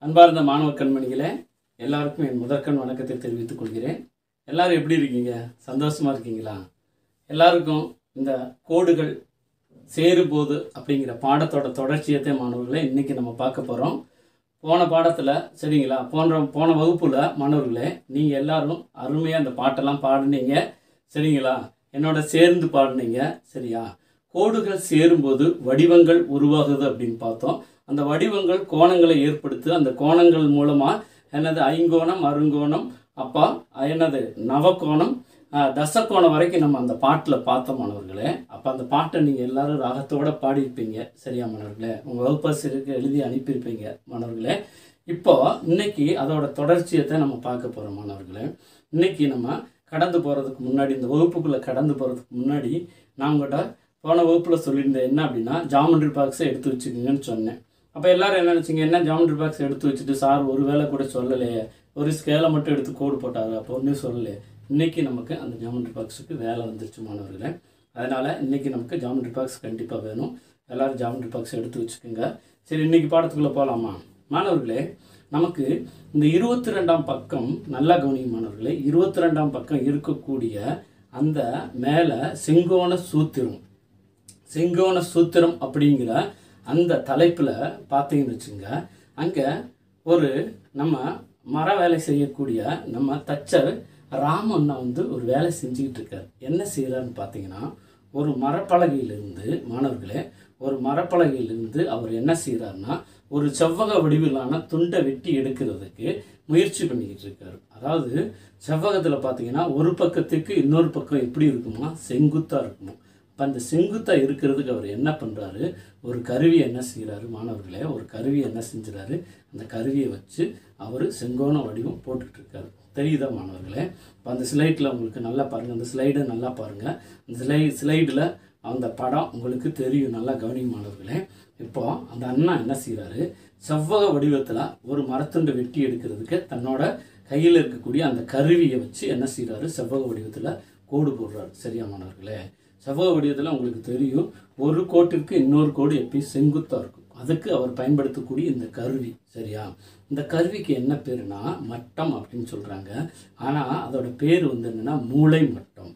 அன்பார்ந்த மாணவ கண்மணிகளே எல்லாருக்கும் என் முதற்கண் வணக்கத்தை தெரிவித்துக் கொள்கிறேன் எல்லாரும் எப்படி இருக்கீங்க சந்தோஷமா இருக்கீங்களா எல்லாருக்கும் இந்த கோடுகள் சேரும்போது அப்படிங்கிற பாடத்தோட தொடர்ச்சியத்தை மாணவர்களே இன்னைக்கு நம்ம பார்க்க போகிறோம் போன பாடத்தில் சரிங்களா போன்ற போன வகுப்புல மாணவர்களே நீங்கள் எல்லாரும் அருமையாக அந்த பாட்டெல்லாம் பாடுனீங்க சரிங்களா என்னோட சேர்ந்து பாடுனீங்க சரியா கோடுகள் சேரும்போது வடிவங்கள் உருவாகுது அப்படின்னு பார்த்தோம் அந்த வடிவங்கள் கோணங்களை ஏற்படுத்து அந்த கோணங்கள் மூலமா என்னது ஐங்கோணம் அருங்கோணம் அப்பா என்னது நவகோணம் ஆஹ், தசகோணம் வரைக்கும் நம்ம அந்த பாட்டில் பார்த்தோம் மாணவர்களே அப்போ அந்த பாட்டை நீங்கள் எல்லாரும் ராகத்தோட பாடியிருப்பீங்க சரியா மாணவர்களே உங்கள் வகுப்பாசிரியருக்கு எழுதி அனுப்பியிருப்பீங்க மாணவர்களே இப்போ இன்னைக்கு அதோட தொடர்ச்சியத்தை நம்ம பார்க்க போகிறோம் மாணவர்களே இன்னைக்கு நம்ம கடந்து போகிறதுக்கு முன்னாடி இந்த வகுப்புக்குள்ளே கடந்து போகிறதுக்கு முன்னாடி நான் உங்கள்கிட்ட போன வகுப்பில் சொல்லியிருந்தேன் என்ன அப்படின்னா ஜாமெண்ட்ரி பாக்ஸை எடுத்து வச்சுக்கோங்கன்னு சொன்னேன் அப்போ எல்லாரும் என்ன நினச்சிங்க என்ன ஜாமெண்ட்ரி பாக்ஸ் எடுத்து வச்சுட்டு சார் ஒரு வேளை கூட சொல்லலையே ஒரு ஸ்கேலை மட்டும் எடுத்து கோடு போட்டாரு அப்போ ஒன்றும் சொல்லலையே இன்னைக்கு நமக்கு அந்த ஜாமெண்ட்ரி பாக்ஸுக்கு வேலை வந்துருச்சு மாணவர்களே அதனால் இன்னைக்கு நமக்கு ஜாமெண்ட்ரி பாக்ஸ் கண்டிப்பாக வேணும் எல்லாரும் ஜாமெண்ட்ரி பாக்ஸ் எடுத்து வச்சுக்கோங்க சரி இன்னைக்கு பாடத்துக்குள்ளே போகலாமா மாணவர்களே நமக்கு இந்த இருபத்தி ரெண்டாம் பக்கம் நல்லா கவனிங்க மாணவர்களே இருபத்தி ரெண்டாம் பக்கம் இருக்கக்கூடிய அந்த மேலே செங்கோண சூத்திரம் செங்கோண சூத்திரம் அப்படிங்கிற அந்த தலைப்பில் பார்த்தீங்கன்னு வச்சுங்க அங்கே ஒரு நம்ம மர வேலை செய்யக்கூடிய நம்ம தச்சர் ராமண்ணா வந்து ஒரு வேலை செஞ்சுக்கிட்டு இருக்கார் என்ன செய்கிறாருன்னு பார்த்தீங்கன்னா ஒரு மரப்பலகையிலிருந்து மாணவர்களே ஒரு மரப்பலகையிலிருந்து அவர் என்ன செய்கிறாருன்னா ஒரு செவ்வக வடிவிலான துண்டை வெட்டி எடுக்கிறதுக்கு முயற்சி பண்ணிக்கிட்டு இருக்காரு அதாவது செவ்வகத்தில் பார்த்தீங்கன்னா ஒரு பக்கத்துக்கு இன்னொரு பக்கம் எப்படி இருக்குமா செங்குத்தாக இருக்குமா அப்போ அந்த செங்குத்தாக இருக்கிறதுக்கு அவர் என்ன பண்ணுறாரு ஒரு கருவி என்ன செய்கிறாரு மாணவர்களே ஒரு கருவி என்ன செஞ்சுறாரு அந்த கருவியை வச்சு அவர் செங்கோண வடிவம் போட்டுட்டு இருக்காரு தெரியுதா மாணவர்களே இப்போ அந்த ஸ்லைடில் உங்களுக்கு நல்லா பாருங்கள் அந்த ஸ்லைடை நல்லா பாருங்கள் அந்த ஸ்லை ஸ்லைடில் அந்த படம் உங்களுக்கு தெரியும் நல்லா கவனிங்க மாணவர்களே இப்போ அந்த அண்ணா என்ன செய்கிறாரு செவ்வக வடிவத்தில் ஒரு மரத்துண்டை வெட்டி எடுக்கிறதுக்கு தன்னோட கையில் இருக்கக்கூடிய அந்த கருவியை வச்சு என்ன செய்கிறாரு செவ்வக வடிவத்தில் கோடு போடுறாரு சரியா மாணவர்களே செவ்வக வடிவத்தில் உங்களுக்கு தெரியும் ஒரு கோட்டுக்கு இன்னொரு கோடு எப்பயும் செங்குத்தாக இருக்கும் அதுக்கு அவர் பயன்படுத்தக்கூடிய இந்த கருவி சரியா இந்த கருவிக்கு என்ன பேருனா மட்டம் அப்படின்னு சொல்கிறாங்க ஆனால் அதோட பேர் வந்து என்னன்னா மூளை மட்டம்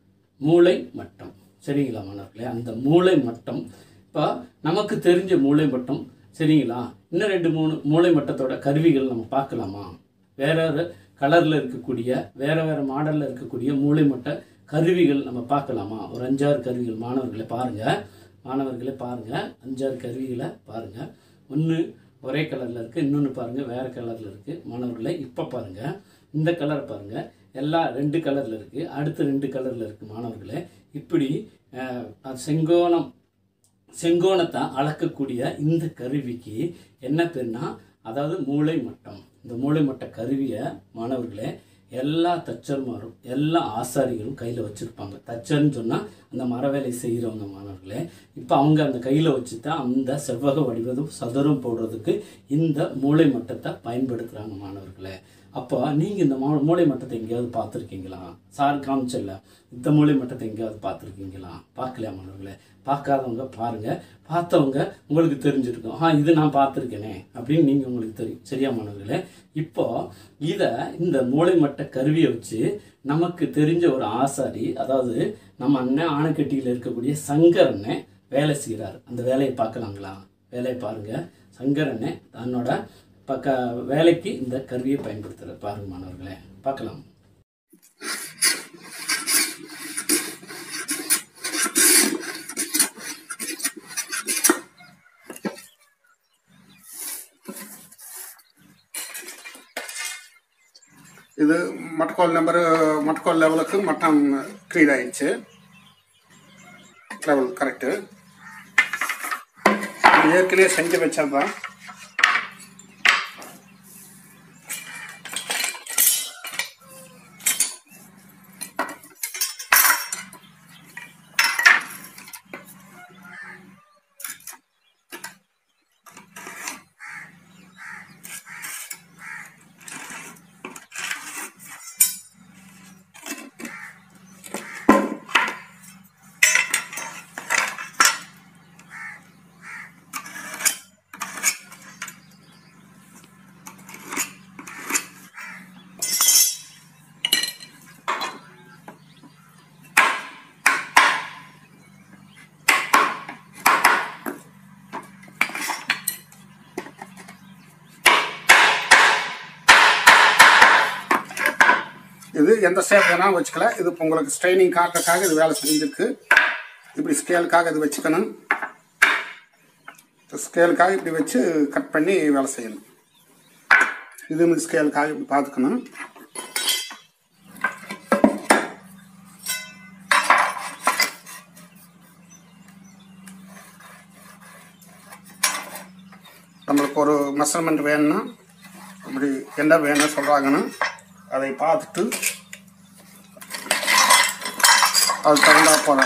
மூளை மட்டம் சரிங்களா மாணவர்களே அந்த மூளை மட்டம் இப்போ நமக்கு தெரிஞ்ச மூளை மட்டம் சரிங்களா இன்னும் ரெண்டு மூணு மூளை மட்டத்தோட கருவிகள் நம்ம பார்க்கலாமா வேற வேறு கலரில் இருக்கக்கூடிய வேற வேற மாடலில் இருக்கக்கூடிய மூளை மட்ட கருவிகள் நம்ம பார்க்கலாமா ஒரு அஞ்சாறு கருவிகள் மாணவர்களை பாருங்க மாணவர்களே பாருங்க அஞ்சாறு கருவிகளை பாருங்க ஒன்று ஒரே கலரில் இருக்குது இன்னொன்று பாருங்கள் வேறு கலரில் இருக்குது மாணவர்களே இப்போ பாருங்கள் இந்த கலர் பாருங்கள் எல்லாம் ரெண்டு கலரில் இருக்குது அடுத்து ரெண்டு கலரில் இருக்குது மாணவர்களே இப்படி அஹ், அது செங்கோணம் செங்கோணத்தை அளக்கக்கூடிய இந்த கருவிக்கு என்ன பேர்னா அதாவது மூளை மட்டம் இந்த மூளை மட்ட கருவியை மாணவர்களே எல்லா தச்சர்மாரும் எல்லா ஆசாரிகளும் கையில் வச்சுருப்பாங்க தச்சர்னு சொன்னால் அந்த மரவேலை செய்கிறவங்க மாணவர்களே இப்போ அவங்க அந்த கையில் வச்சு தான் அந்த செவ்வக வடிவதும் சதுரம் போடுறதுக்கு இந்த மூளை மட்டத்தை பயன்படுத்துகிறாங்க மாணவர்களே அப்போ நீங்கள் இந்த மூ மூளை மட்டத்தை எங்கேயாவது பார்த்துருக்கீங்களா சார் காமிச்சல இந்த மூளை மட்டத்தை எங்கேயாவது பார்த்துருக்கீங்களா பார்க்கலையா மாணவர்களே பார்க்காதவங்க பாருங்கள் பார்த்தவங்க உங்களுக்கு தெரிஞ்சிருக்கும் ஆ இது நான் பார்த்துருக்கேனே அப்படின்னு நீங்கள் உங்களுக்கு தெரியும் சரியா மாணவர்களே இப்போ இதை இந்த மூளை மட்ட கருவியை வச்சு நமக்கு தெரிஞ்ச ஒரு ஆசாரி அதாவது நம்ம அண்ணன் ஆணைக்கட்டியில் இருக்கக்கூடிய சங்கர் அண்ணன் வேலை செய்கிறார் அந்த வேலையை பார்க்கலாங்களா வேலையை பாருங்க சங்கர் அண்ணன் தன்னோட பக்க வேலைக்கு இந்த கருவியை பயன்படுத்துகிறார் பாருங்க மாணவர்களே பார்க்கலாம் இது மட்கோல் நம்பர் மட்கோல் லெவலுக்கு மட்டம் க்ளீன் ஆயிடுச்சு லெவல் கரெக்டு ஏற்கனவே செஞ்சு வச்சதுதான் இது எந்த ஷேப் வேணாலும் வச்சுக்கலாம் இது இப்போ உங்களுக்கு ஸ்ட்ரைனிங் காட்டுறதுக்காக இது வேலை செஞ்சிருக்கு இப்படி ஸ்கேலுக்காக இது வச்சுக்கணும் ஸ்கேலுக்காக இப்படி வச்சு கட் பண்ணி வேலை செய்யணும் இது ஸ்கேலுக்காக இப்படி பார்த்துக்கணும் நம்மளுக்கு ஒரு மெஷர்மெண்ட் வேணும்னா இப்படி என்ன வேணும்னு சொல்கிறாங்கன்னு அதை பார்த்துட்டு அது தகுந்தா போல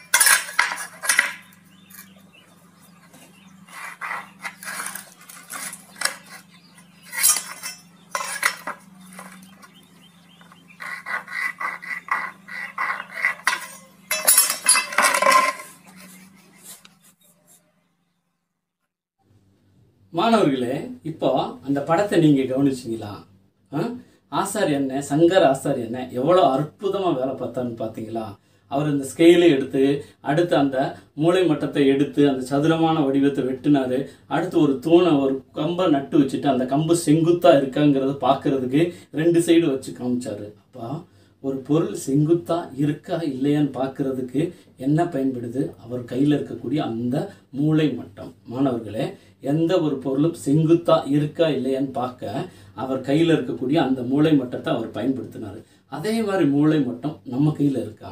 மாணவர்களே இப்போ அந்த படத்தை நீங்க கவனிச்சிங்களா ஆ? ஆசாரி என்ன சங்கர் ஆசாரி என்ன எவ்வளோ அற்புதமா வேலை பார்த்தான்னு பார்த்தீங்களா அவர் இந்த ஸ்கெயிலை எடுத்து அடுத்து அந்த மூளை மட்டத்தை எடுத்து அந்த சதுரமான வடிவத்தை வெட்டினாரு அடுத்து ஒரு தூணை ஒரு கம்பை நட்டு வச்சுட்டு அந்த கம்பு செங்குத்தா இருக்காங்கிறத பார்க்கறதுக்கு ரெண்டு சைடு வச்சு காமிச்சாரு அப்பா ஒரு பொருள் செங்குத்தா இருக்கா இல்லையான்னு பார்க்கறதுக்கு என்ன பயன்படுது அவர் கையில் இருக்கக்கூடிய அந்த மூளை மட்டம் மாணவர்களே எந்த ஒரு பொருளும் செங்குத்தா இருக்கா இல்லையான்னு பார்க்க அவர் கையில் இருக்கக்கூடிய அந்த மூளை மட்டத்தை அவர் பயன்படுத்தினார் அதே மாதிரி மூளை மட்டம் நம்ம கையில் இருக்கா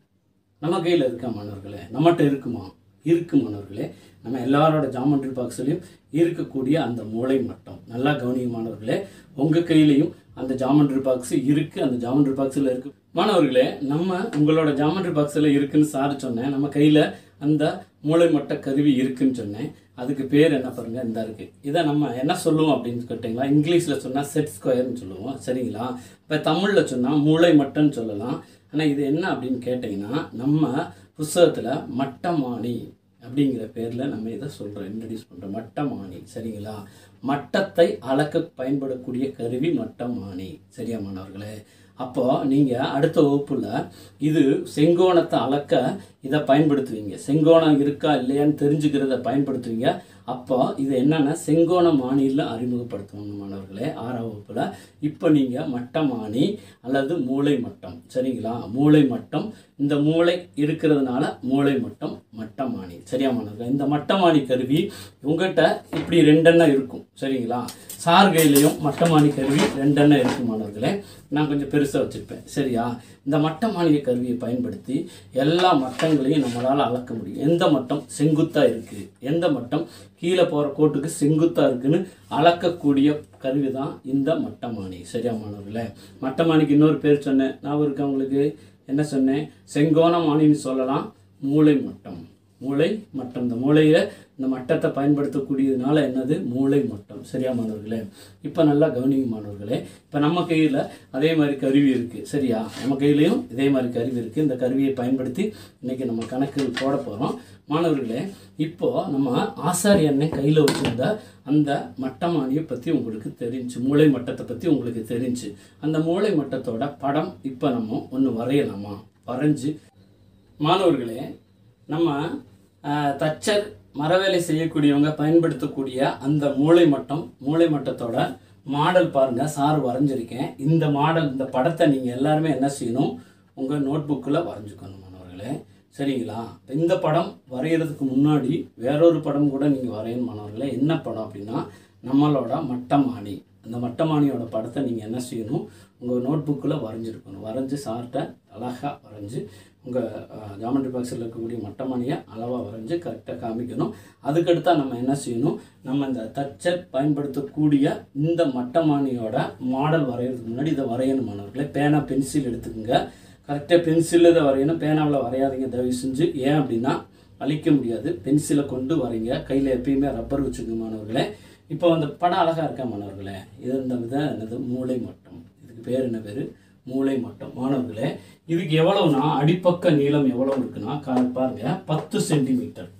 நம்ம கையில் இருக்கா மாணவர்களே நம்மகிட்ட இருக்குமா இருக்கு மாணவர்களே நம்ம எல்லாரோட ஜாமெண்ட்ரி பாக்ஸ்லையும் இருக்கக்கூடிய அந்த மூளை மட்டம் நல்லா கவனிங்க மாணவர்களே உங்க கையிலையும் அந்த ஜாமெண்ட்ரி பாக்ஸ் இருக்கு அந்த ஜாமெண்ட்ரி பாக்ஸில் இருக்கு மாணவர்களே நம்ம உங்களோட ஜாமெண்ட்ரி பாக்ஸில் இருக்குன்னு சார் சொன்னேன் நம்ம கையில் அந்த மூளை மட்ட கருவி இருக்குன்னு சொன்னேன் அதுக்கு பேர் என்ன பாருங்க இந்த இருக்கு இதை நம்ம என்ன சொல்லுவோம் அப்படின்னு கேட்டிங்களா இங்கிலீஷில் சொன்னால் செட் ஸ்கொயர்னு சொல்லுவோம் சரிங்களா இப்போ தமிழில் சொன்னால் மூளை மட்டன்னு சொல்லலாம் ஆனால் இது என்ன அப்படின்னு கேட்டிங்கன்னா நம்ம புஸ்தகத்தில் மட்டமானி அப்படிங்கிற பேரில் நம்ம இதை சொல்கிறோம் இன்ட்ரடியூஸ் பண்ணுறோம் மட்டமானி சரிங்களா மட்டத்தை அளக்க பயன்படக்கூடிய கருவி மட்டமானி சரியா மாணவர்களே அப்போ நீங்கள் அடுத்த வகுப்புல இது செங்கோணத்தை அளக்க இதை பயன்படுத்துவீங்க செங்கோணம் இருக்கா இல்லையான்னு தெரிஞ்சுக்கிறத பயன்படுத்துவீங்க அப்போ இது என்னன்னா செங்கோண மானியில் அறிமுகப்படுத்தணும் மாணவர்களே ஆறாம் வகுப்புல இப்போ நீங்கள் மட்டமானி அல்லது மூளை மட்டம் சரிங்களா மூளை மட்டம் இந்த மூளை இருக்கிறதுனால மூளை மட்டம் மட்டமானி சரியா மாணவர்களே இந்த மட்டமானி கருவி உங்ககிட்ட இப்படி ரெண்டெண்ணம் இருக்கும் சரிங்களா சார் கையிலையும் மட்டமானி கருவி ரெண்டெண்ணம் இருக்கும் மாணவர்களே நான் கொஞ்சம் பெருசாக வச்சுருப்பேன் சரியா இந்த மட்டமானிய கருவியை பயன்படுத்தி எல்லா மட்டங்களையும் நம்மளால் அளக்க முடியும் எந்த மட்டம் செங்குத்தாக இருக்குது எந்த மட்டம் கீழே போகிற கோட்டுக்கு செங்குத்தாக இருக்குன்னு அளக்கக்கூடிய கருவி தான் இந்த மட்டமானி சரியா மாணவர்களே மட்டமானிக்கு இன்னொரு பேர் சொன்னேன் நான் இருக்கா உங்களுக்கு என்ன சொன்னேன் செங்கோணமானின்னு சொல்லலாம் மூளை மட்டம் மூளை மட்டம் இந்த மூளையை இந்த மட்டத்தை பயன்படுத்தக்கூடியதுனால என்னது மூளை மட்டம் சரியா மாணவர்களே இப்போ நல்லா கவனிங்க மாணவர்களே இப்போ நம்ம கையில் அதே மாதிரி கருவி இருக்குது சரியா நம்ம கையிலையும் இதே மாதிரி கருவி இருக்குது இந்த கருவியை பயன்படுத்தி இன்னைக்கு நம்ம கணக்கு போட போகிறோம் மாணவர்களே இப்போ நம்ம ஆசாரி அண்ணன் கையில் வச்சிருந்த அந்த மட்டமானியை பற்றி உங்களுக்கு தெரிஞ்சு மூளை மட்டத்தை பற்றி உங்களுக்கு தெரிஞ்சு அந்த மூளை மட்டத்தோட படம் இப்போ நம்ம ஒன்று வரையலாமா வரைஞ்சு மாணவர்களே நம்ம ஆஹ், தச்சர் மரவேலை செய்யக்கூடியவங்க பயன்படுத்தக்கூடிய அந்த மூளை மட்டம் மூளை மட்டத்தோட மாடல் பாருங்க சார் வரைஞ்சிருக்கேன் இந்த மாடல் இந்த படத்தை நீங்கள் எல்லாருமே என்ன செய்யணும் உங்கள் நோட்புக்கில் வரைஞ்சுக்கணும் மாணவர்களே சரிங்களா இந்த படம் வரைகிறதுக்கு முன்னாடி வேறொரு படம் கூட நீங்கள் வரையணும் மாணவர்களே என்ன படம் அப்படின்னா நம்மளோட மட்டமானி அந்த மட்டமானியோட படத்தை நீங்கள் என்ன செய்யணும் உங்கள் நோட்புக்கில் வரைஞ்சிருக்கணும் வரைஞ்சி சார்கிட்ட அழகாக வரைஞ்சி உங்கள் ஜாமெண்ட்ரி பாக்ஸில் இருக்கக்கூடிய மட்டமானியை அளவாக வரைஞ்சி கரெக்டாக காமிக்கணும் அதுக்கடுத்தா நம்ம என்ன செய்யணும் நம்ம இந்த தச்சர் பயன்படுத்தக்கூடிய இந்த மட்டமானியோட மாடல் வரைகிறதுக்கு முன்னாடி இதை வரையணும் மாணவர்களே பேனா பென்சில் எடுத்துக்கோங்க கரெக்டாக பென்சிலில் இதை வரையணும் பேனாவில் வரையாதீங்க தயவு செஞ்சு ஏன் அப்படின்னா அழிக்க முடியாது பென்சிலை கொண்டு வரைங்க கையில் எப்பயுமே ரப்பர் வச்சுக்கோங்க மாணவர்களே இப்போ அந்த படம் அழகாக இருக்கா மாணவர்களே இது இந்த வித என்னது மூளை மட்டம் இதுக்கு பேர் என்ன பேர் மூளை மட்டம் மாணவர்களே இதுக்கு எவ்வளவுனா அடிப்பக்க நீளம் எவ்வளவு இருக்குன்னா கா- பாருங்க பத்து சென்டிமீட்டர்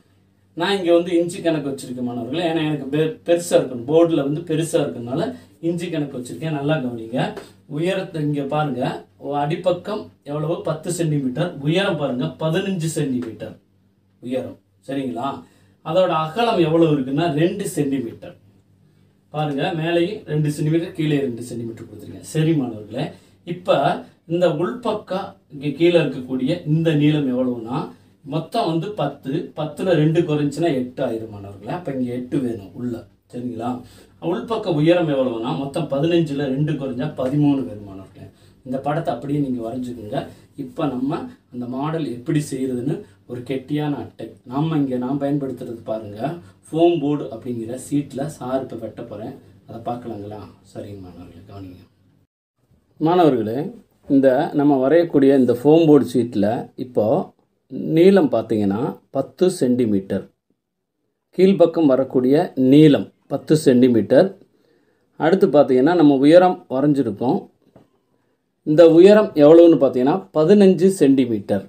நான் இங்கே வந்து இன்ச்சு கணக்கு வச்சிருக்கேன் மாணவர்களே ஏன்னா எனக்கு பெ பெருசாக இருக்கணும் போர்டில் வந்து பெருசாக இருக்கறனால இன்ச்சு கணக்கு வச்சிருக்கேன் நல்லா கவனிங்க உயரத்தை இங்கே பாருங்க ஒ- அடிப்பக்கம் எவ்வளவு பத்து சென்டிமீட்டர் உயரம் பாருங்க பதினஞ்சு சென்டிமீட்டர் உயரம் சரிங்களா அதோட அகலம் எவ்வளவு இருக்குன்னா ரெண்டு சென்டிமீட்டர் பாருங்க மேலேயும் ரெண்டு சென்டிமீட்டர் கீழே ரெண்டு சென்டிமீட்டர் கொடுத்துருக்கேன் சரி மாணவர்களே இப்போ இந்த உள்பக்கம் இங்கே கீழே இருக்கக்கூடிய இந்த நீளம் எவ்வளவுனா மொத்தம் வந்து பத்து பத்தில் ரெண்டு குறைஞ்சுன்னா எட்டு ஆயிரம் மாணவர்களே அப்போ இங்கே எட்டு வேணும் உள்ள சரிங்களா உள்பக்க உயரம் எவ்வளவுனா மொத்தம் பதினஞ்சில் ரெண்டு குறைஞ்சா பதிமூணு வேணும் மாணவர்களே இந்த படத்தை அப்படியே நீங்கள் வரைஞ்சுக்கோங்க இப்போ நம்ம அந்த மாடல் எப்படி செய்கிறதுன்னு ஒரு கெட்டியான அட்டை நாம் இங்கே நான் பயன்படுத்துறது பாருங்கள் ஃபோம் போர்டு அப்படிங்கிற சீட்டில் சார் இப்போ வெட்ட போகிறேன் அதை பார்க்கலாங்களா சரிங்க மாணவர்களே கவனிங்க மாணவர்களே இந்த நம்ம வரையக்கூடிய இந்த ஃபோம் போர்டு சீட்டில் இப்போ நீளம் பார்த்தீங்கன்னா பத்து சென்டிமீட்டர் கீழ்ப்பக்கம் வரக்கூடிய நீளம் பத்து சென்டிமீட்டர் அடுத்து பார்த்தீங்கன்னா நம்ம உயரம் வரைஞ்சிருக்கோம் இந்த உயரம் எவ்வளோன்னு பார்த்தீங்கன்னா பதினஞ்சு சென்டிமீட்டர்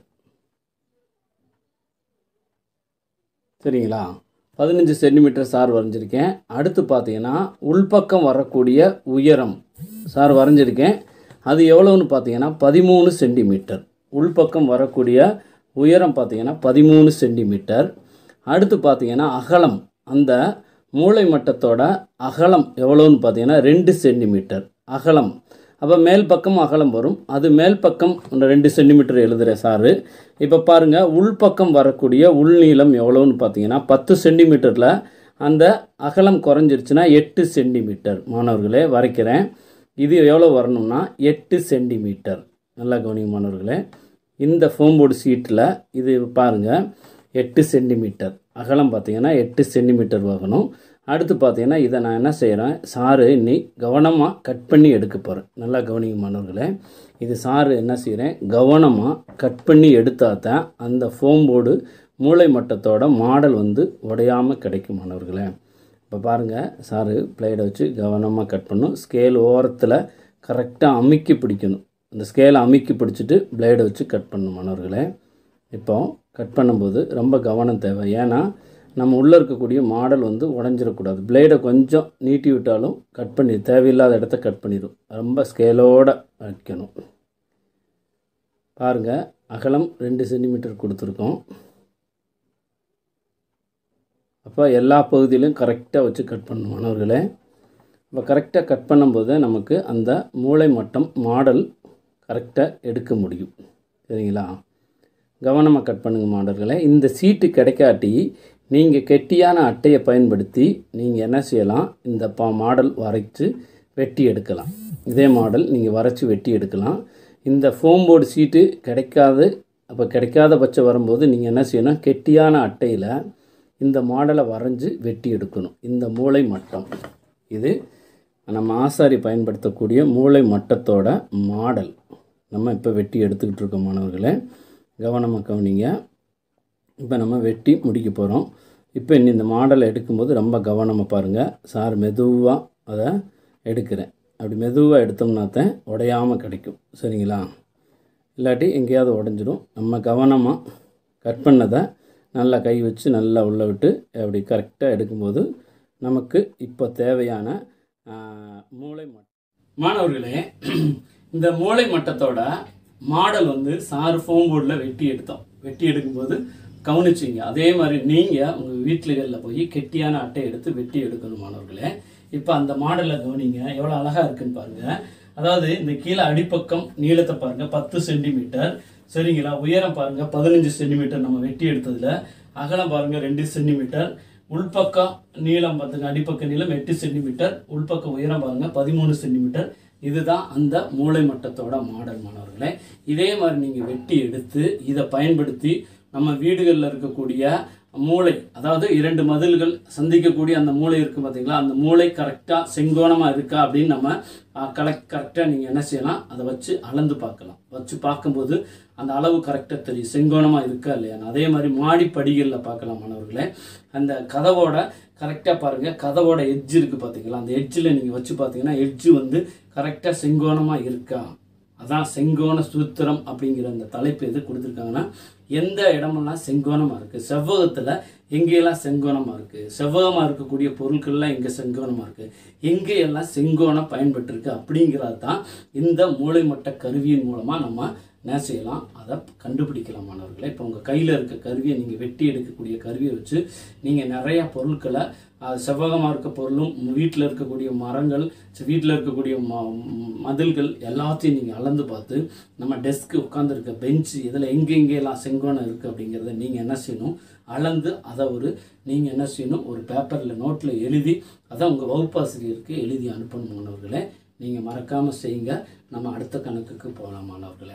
சரிங்களா பதினஞ்சு சென்டிமீட்டர் சார் வரைஞ்சிருக்கேன் அடுத்து பார்த்தீங்கன்னா உள்பக்கம் வரக்கூடிய உயரம் சார் வரைஞ்சிருக்கேன் அது எவ்வளோன்னு பார்த்தீங்கன்னா பதிமூணு சென்டிமீட்டர் உள்பக்கம் வரக்கூடிய உயரம் பார்த்தீங்கன்னா பதிமூணு சென்டிமீட்டர் அடுத்து பார்த்தீங்கன்னா அகலம் அந்த மூளை மட்டத்தோட அகலம் எவ்வளோன்னு பார்த்தீங்கன்னா ரெண்டு சென்டிமீட்டர் அகலம் அப்போ மேல் பக்கம் அகலம் வரும் அது மேல் பக்கம் ஒரு ரெண்டு சென்டிமீட்டர் எழுதுகிற சாரு இப்போ பாருங்கள் உள்பக்கம் வரக்கூடிய உள்நீளம் எவ்வளோன்னு பார்த்தீங்கன்னா பத்து சென்டிமீட்டரில் அந்த அகலம் குறைஞ்சிருச்சுன்னா எட்டு சென்டிமீட்டர் மாணவர்களே வரைக்கிறேன் இது எவ்வளோ வரணும்னா எட்டு சென்டிமீட்டர் நல்லா கவனிங்க மாணவர்களே இந்த ஃபோம் போர்டு சீட்டில் இது பாருங்கள் எட்டு சென்டிமீட்டர் அகலம் பார்த்தீங்கன்னா எட்டு சென்டிமீட்டர் வரணும் அடுத்து பார்த்தீங்கன்னா இதை நான் என்ன செய்கிறேன் சாறு இன்னி கவனமாக கட் பண்ணி எடுக்க போகிறேன் நல்லா கவனிங்க மாணவர்களே இது சாறு என்ன செய்கிறேன் கவனமாக கட் பண்ணி எடுத்தால் தான் அந்த ஃபோம் போர்டு மூளை மட்டத்தோட மாடல் வந்து உடையாமல் கிடைக்கும் மாணவர்களே இப்போ பாருங்கள் சாரு பிளேடை வச்சு கவனமாக கட் பண்ணும் ஸ்கேல் ஓரத்தில் கரெக்டாக அமுக்கி பிடிக்கணும் அந்த ஸ்கேலை அமுக்கி பிடிச்சிட்டு பிளேடை வச்சு கட் பண்ணணும் மாணவர்களே இப்போ கட் பண்ணும்போது ரொம்ப கவனம் தேவை ஏன்னா நம்ம உள்ளே இருக்கக்கூடிய மாடல் வந்து உடஞ்சிடக்கூடாது பிளேடை கொஞ்சம் நீட்டி விட்டாலும் கட் பண்ணி தேவையில்லாத இடத்த கட் பண்ணிடும் ரொம்ப ஸ்கேலோடு வைக்கணும் பாருங்கள் அகலம் ரெண்டு சென்டிமீட்டர் கொடுத்துருக்கோம் அப்போ எல்லா பகுதியிலும் கரெக்டாக வச்சு கட் பண்ணணும் மாணவர்களே இப்போ கரெக்டாக கட் பண்ணும்போது நமக்கு அந்த மூளை மட்டம் மாடல் கரெக்டாக எடுக்க முடியும் சரிங்களா கவனமாக கட் பண்ணுங்க மாடல்களை இந்த சீட்டு கிடைக்காட்டி நீங்கள் கெட்டியான அட்டையை பயன்படுத்தி நீங்கள் என்ன செய்யலாம் இந்த பா மாடல் வரைச்சு வெட்டி எடுக்கலாம் இதே மாடல் நீங்கள் வரைச்சி வெட்டி எடுக்கலாம் இந்த ஃபோம் போர்டு சீட்டு கிடைக்காது அப்போ கிடைக்காத பட்சம் வரும்போது நீங்கள் என்ன செய்யணும் கெட்டியான அட்டையில் இந்த மாடலை வரைஞ்சி வெட்டி எடுக்கணும் இந்த மூளை மட்டம் இது நம்ம ஆசாரி பயன்படுத்தக்கூடிய மூளை மட்டத்தோட மாடல் நம்ம இப்போ வெட்டி எடுத்துக்கிட்டு இருக்கோம் மாணவர்களே கவனமாக கவனிங்க இப்போ நம்ம வெட்டி முடிக்க போகிறோம் இப்போ இன்னி இந்த மாடலை எடுக்கும்போது ரொம்ப கவனமாக பாருங்கள் சார் மெதுவாக அதை எடுக்கிறேன் அப்படி மெதுவாக எடுத்தோம்னா தான் உடையாமல் கிடைக்கும் சரிங்களா இல்லாட்டி எங்கேயாவது உடஞ்சிடும் நம்ம கவனமாக கட் பண்ணதை நல்லா கை வச்சு நல்லா உள்ளே விட்டு அப்படி கரெக்டாக எடுக்கும்போது நமக்கு இப்போ தேவையான ஆ, மூளை மட்டம் மாணவர்களே இந்த மூளை மட்டத்தோட மாடல் வந்து சார் ஃபோம் போர்டில் வெட்டி எடுத்தோம் வெட்டி எடுக்கும்போது கவனிச்சிங்க அதே மாதிரி நீங்கள் உங்கள் வீட்டுகளில் போய் கெட்டியான அட்டை எடுத்து வெட்டி எடுக்கணும் மாணவர்களே இப்போ அந்த மாடலை கவனிங்க எவ்வளோ அழகாக இருக்குன்னு பாருங்க அதாவது இந்த கீழே அடிப்பக்கம் நீளத்தை பாருங்க பத்து சென்டிமீட்டர் சரிங்களா உயரம் பாருங்க பதினஞ்சு சென்டிமீட்டர் நம்ம வெட்டி எடுத்ததுல அகலம் பாருங்க ரெண்டு சென்டிமீட்டர் உள்பக்கம் நீளம் பார்த்துங்க அடிப்பக்க நீளம் எட்டு சென்டிமீட்டர் உள்பக்க உயரம் பாருங்க பதிமூணு சென்டிமீட்டர் இதுதான் அந்த மூளை மட்டத்தோட மாடல் மாணவர்களே இதே மாதிரி நீங்கள் வெட்டி எடுத்து இதை பயன்படுத்தி நம்ம வீடுகளில் இருக்கக்கூடிய மூளை அதாவது இரண்டு மதில்கள் சந்திக்கக்கூடிய அந்த மூளை இருக்கு பார்த்தீங்களா அந்த மூளை கரெக்டாக செங்கோணமாக இருக்கா அப்படின்னு நம்ம கலெக்ட் கரெக்டாக நீங்கள் என்ன செய்யலாம் அதை வச்சு அளந்து பார்க்கலாம் வச்சு பார்க்கும்போது அந்த அளவு கரெக்டாக தெரியும் செங்கோணமாக இருக்கா இல்லையா அதே மாதிரி மாடி படிகளில் பார்க்கலாம் மாணவர்களே அந்த கதவோட கரெக்டாக பாருங்கள் கதவோட எட்ஜ் இருக்குது பார்த்தீங்களா அந்த எட்ஜில் நீங்கள் வச்சு பார்த்தீங்கன்னா எட்ஜு வந்து கரெக்டாக செங்கோணமாக இருக்கா அதான் செங்கோண சூத்திரம் அப்படிங்கிற அந்த தலைப்பு எது கொடுத்துருக்காங்கன்னா எந்த இடமெல்லாம் செங்கோணமாக இருக்குது செவ்வகத்தில் எங்கெல்லாம் செங்கோணமாக இருக்குது செவ்வகமாக இருக்கக்கூடிய பொருட்கள்லாம் எங்கே செங்கோணமாக இருக்குது எங்கேயெல்லாம் செங்கோணம் பயன்பட்டுருக்கு அப்படிங்கிறது தான் இந்த மூளைமட்ட கருவியின் மூலமாக நம்ம என்ன செய்யலாம் அதை கண்டுபிடிக்கலாம் மாணவர்களே இப்போ உங்கள் கையில் இருக்க கருவியை நீங்கள் வெட்டி எடுக்கக்கூடிய கருவியை வச்சு நீங்கள் நிறையா பொருட்களை அது செவ்வகமாக இருக்க பொருளும் வீட்டில் இருக்கக்கூடிய மரங்கள் வீட்டில் இருக்கக்கூடிய ம மதில்கள் எல்லாத்தையும் நீங்கள் அளந்து பார்த்து நம்ம டெஸ்க்கு உட்காந்துருக்க பெஞ்சு இதில் எங்கெங்கெல்லாம் செங்கோணம் இருக்குது அப்படிங்கிறத நீங்கள் என்ன செய்யணும் அளந்து அதை ஒரு நீங்கள் என்ன செய்யணும் ஒரு பேப்பரில் நோட்டில் எழுதி அதை உங்கள் வகுப்பாசிரியருக்கு எழுதி அனுப்பணும் மாணவர்களே நீங்கள் மறக்காமல் செய்யுங்க நம்ம அடுத்த கணக்குக்கு போகலாம் மாணவர்களே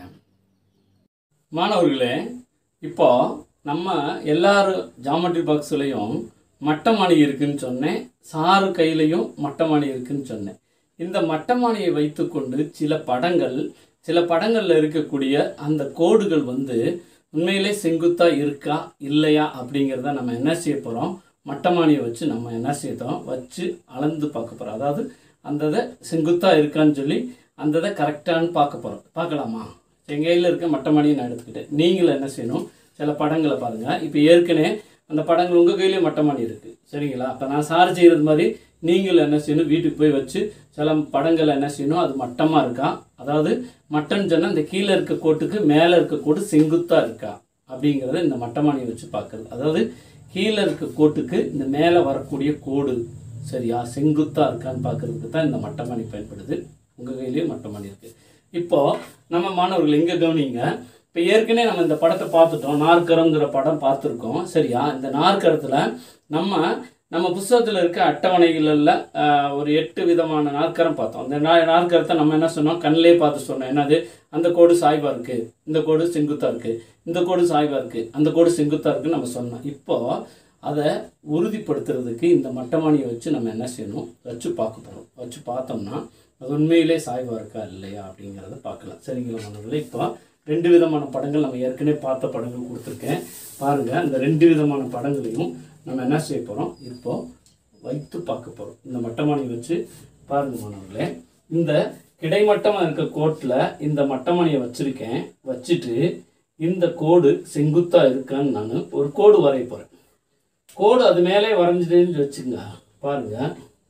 மாணவர்களே இப்போ நம்ம எல்லாரும் ஜாமெட்ரி பாக்ஸ்லையும் மட்டமானி இருக்குன்னு சொன்னேன் சாறு கையிலையும் மட்டமானி இருக்குன்னு சொன்னேன் இந்த மட்டமானியை வைத்துக்கொண்டு சில படங்கள் சில படங்களில் இருக்கக்கூடிய அந்த கோடுகள் வந்து உண்மையிலே செங்குத்தா இருக்கா இல்லையா அப்படிங்கிறத நம்ம என்ன செய்ய போகிறோம் மட்டமானியை வச்சு நம்ம என்ன செய்யறோம் வச்சு அளந்து பார்க்க போகிறோம் அதாவது அந்த இதை செங்குத்தா இருக்கான்னு சொல்லி அந்த இதை கரெக்டானு பார்க்க போகிறோம் பார்க்கலாமா என் கையில் இருக்க மட்டமானியை நான் எடுத்துக்கிட்டேன் நீங்களும் என்ன செய்யணும் சில படங்களை பாருங்கள் இப்போ ஏற்கனவே அந்த படங்கள் உங்கள் கையிலேயே மட்டமானி இருக்குது சரிங்களா அப்போ நான் சார் செய்கிறது மாதிரி நீங்களும் என்ன செய்யணும் வீட்டுக்கு போய் வச்சு சில படங்களை என்ன செய்யணும் அது மட்டமாக இருக்கா அதாவது மட்டன் சொன்னால் இந்த கீழே இருக்க கோட்டுக்கு மேலே இருக்க கோடு செங்குத்தாக இருக்கா அப்படிங்கிறத இந்த மட்டமானியை வச்சு பார்க்குறது அதாவது கீழே இருக்க கோட்டுக்கு இந்த மேலே வரக்கூடிய கோடு சரியா செங்குத்தாக இருக்கான்னு பார்க்கறதுக்கு தான் இந்த மட்டமானி பயன்படுது உங்கள் கையிலேயே மட்டமானி இருக்குது இப்போ நம்ம மாணவர்கள் எங்கே கவனிங்க இப்போ ஏற்கனவே நம்ம இந்த படத்தை பார்த்துட்டோம் நாற்கரங்கிற படம் பார்த்துருக்கோம் சரியா இந்த நாற்கரத்தில் நம்ம நம்ம புஸ்தகத்தில் இருக்க அட்டவணைகளில் ஆஹ், ஒரு எட்டு விதமான நாற்கரம் பார்த்தோம் அந்த நா நாற்கரத்தை நம்ம என்ன சொன்னோம் கண்ணிலே பார்த்து சொன்னோம் என்னது அந்த கோடு சாய்வா இருக்கு இந்த கோடு செங்குத்தா இருக்கு இந்த கோடு சாய்வா இருக்கு அந்த கோடு செங்குத்தா இருக்குன்னு நம்ம சொன்னோம் இப்போ அதை உறுதிப்படுத்துறதுக்கு இந்த மட்டமானியை வச்சு நம்ம என்ன செய்யணும் வச்சு பார்க்க போகிறோம் வச்சு பார்த்தோம்னா அது உண்மையிலே சாய்வா இருக்கா இல்லையா அப்படிங்கிறத பார்க்கலாம் சரிங்களா மாணவர்களே இப்போ ரெண்டு விதமான படங்கள் நம்ம ஏற்கனவே பார்த்த படங்கள் கொடுத்துருக்கேன் பாருங்க இந்த ரெண்டு விதமான படங்களையும் நம்ம என்ன செய்ய போகிறோம் இப்போ வைத்து பார்க்க போகிறோம் இந்த மட்டமானி வச்சு பாருங்க மாணவர்களே இந்த கிடைமட்டமாக இருக்க கோட்டில் இந்த மட்டமானியை வச்சிருக்கேன் வச்சுட்டு இந்த கோடு செங்குத்தா இருக்கான்னு நான் ஒரு கோடு வரைய போகிறேன் கோடு அது மேலே வரைஞ்சிட்டேன்னு வச்சுங்க பாருங்க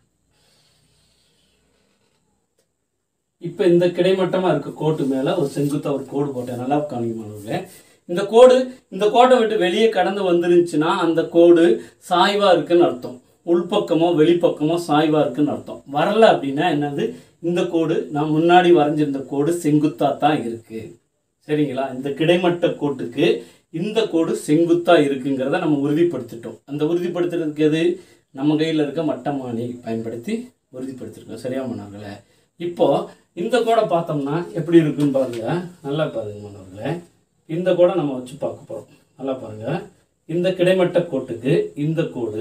இப்போ இந்த கிடைமட்டமாக இருக்க கோட்டு மேலே ஒரு செங்குத்தா ஒரு கோடு போட்டேன் நல்லா காணிக்கமானவர்களே இந்த கோடு இந்த கோட்டை விட்டு வெளியே கடந்து வந்துருந்துச்சுன்னா அந்த கோடு சாய்வா இருக்குன்னு அர்த்தம் உள்பக்கமோ வெளிப்பக்கமோ சாய்வா இருக்குன்னு அர்த்தம் வரல அப்படின்னா என்னது இந்த கோடு நான் முன்னாடி வரைஞ்சிருந்த கோடு செங்குத்தா தான் இருக்கு சரிங்களா இந்த கிடைமட்ட கோட்டுக்கு இந்த கோடு செங்குத்தா இருக்குங்கிறத நம்ம உறுதிப்படுத்திட்டோம் அந்த உறுதிப்படுத்துறதுக்கு எது நம்ம கையில் இருக்க மட்டமானி பயன்படுத்தி உறுதிப்படுத்திருக்கோம் சரியா மாணவர்களே இப்போ இந்த கோடை பார்த்தோம்னா எப்படி இருக்குன்னு பாருங்க நல்லா பாருங்க மாணவர்களே இந்த கோடை நம்ம வச்சு பார்க்க போறோம் நல்லா பாருங்க இந்த கிடைமட்ட கோட்டுக்கு இந்த கோடு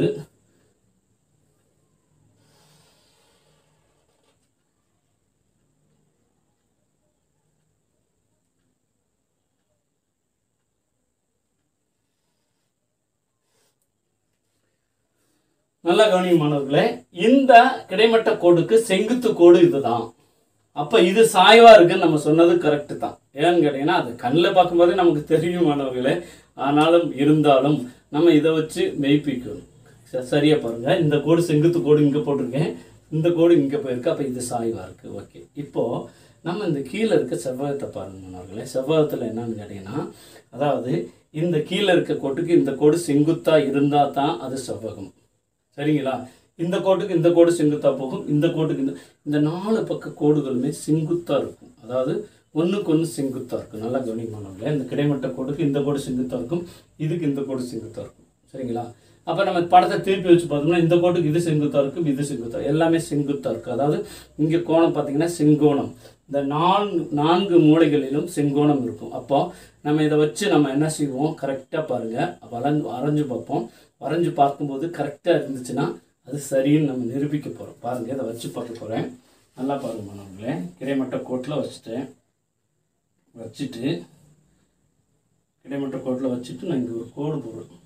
நல்லா கவனிங்க மாணவர்களே இந்த கிடைமட்ட கோடுக்கு செங்குத்து கோடு இதுதான் அப்ப இது சாய்வா இருக்குன்னு நம்ம சொன்னது கரெக்ட் தான் ஏன்னு கேட்டீங்கன்னா அது கண்ணில் பார்க்கும்போதே நமக்கு தெரியும் மாணவர்களே ஆனாலும் இருந்தாலும் நம்ம இதை வச்சு மெய்ப்பிக்கணும் ச- சரியா பாருங்க இந்த கோடு செங்குத்து கோடு இங்க போட்டிருக்கேன் இந்த கோடு இங்க போயிருக்கு அப்ப இது சாய்வா இருக்கு ஓகே இப்போ நம்ம இந்த கீழே இருக்க செவ்வகத்தை பாருங்க மாணவர்களே செவ்வகத்துல என்னன்னு கேட்டீங்கன்னா அதாவது இந்த கீழே இருக்க கோட்டுக்கு இந்த கோடு செங்குத்தா இருந்தா தான் அது செவ்வகம் சரிங்களா இந்த கோட்டுக்கு இந்த கோடு செங்குத்தா போகும் இந்த கோட்டுக்கு இந்த இந்த நாலு பக்க கோடுகளுமே செங்குத்தா இருக்கும் அதாவது ஒண்ணுக்கு ஒன்று செங்குத்தா இருக்கும் நல்லா கவனிக்கணும்ல இந்த கிடைமட்ட கோடுக்கு இந்த கோடு செங்குத்தா இருக்கும் இதுக்கு இந்த கோடு செங்குத்தா இருக்கும் சரிங்களா அப்ப நம்ம படத்தை திருப்பி வச்சு பார்த்தோம்னா இந்த கோட்டுக்கு இது செங்குத்தா இருக்கும் இது செங்குத்தா எல்லாமே செங்குத்தா இருக்கு அதாவது இங்க கோணம் பார்த்தீங்கன்னா செங்கோணம் இந்த நான்கு நான்கு மூலைகளிலும் செங்கோணம் இருக்கும் அப்போ நம்ம இதை வச்சு நம்ம என்ன செய்வோம் கரெக்டாக பாருங்க வரைஞ்சு வரைஞ்சு பார்ப்போம் வரைஞ்சு பார்க்கும்போது கரெக்டாக இருந்துச்சுன்னா அது சரின்னு நம்ம நிரூபிக்க போகிறோம் பாருங்க இதை வச்சு பார்க்க போகிறேன் நல்லா பாருங்க மாணவர்களே கிடைமட்ட கோட்டில் வச்சுட்டேன் வச்சுட்டு கிடைமட்ட கோட்டில் வச்சுட்டு நான் இங்கே ஒரு கோடு போடுறேன்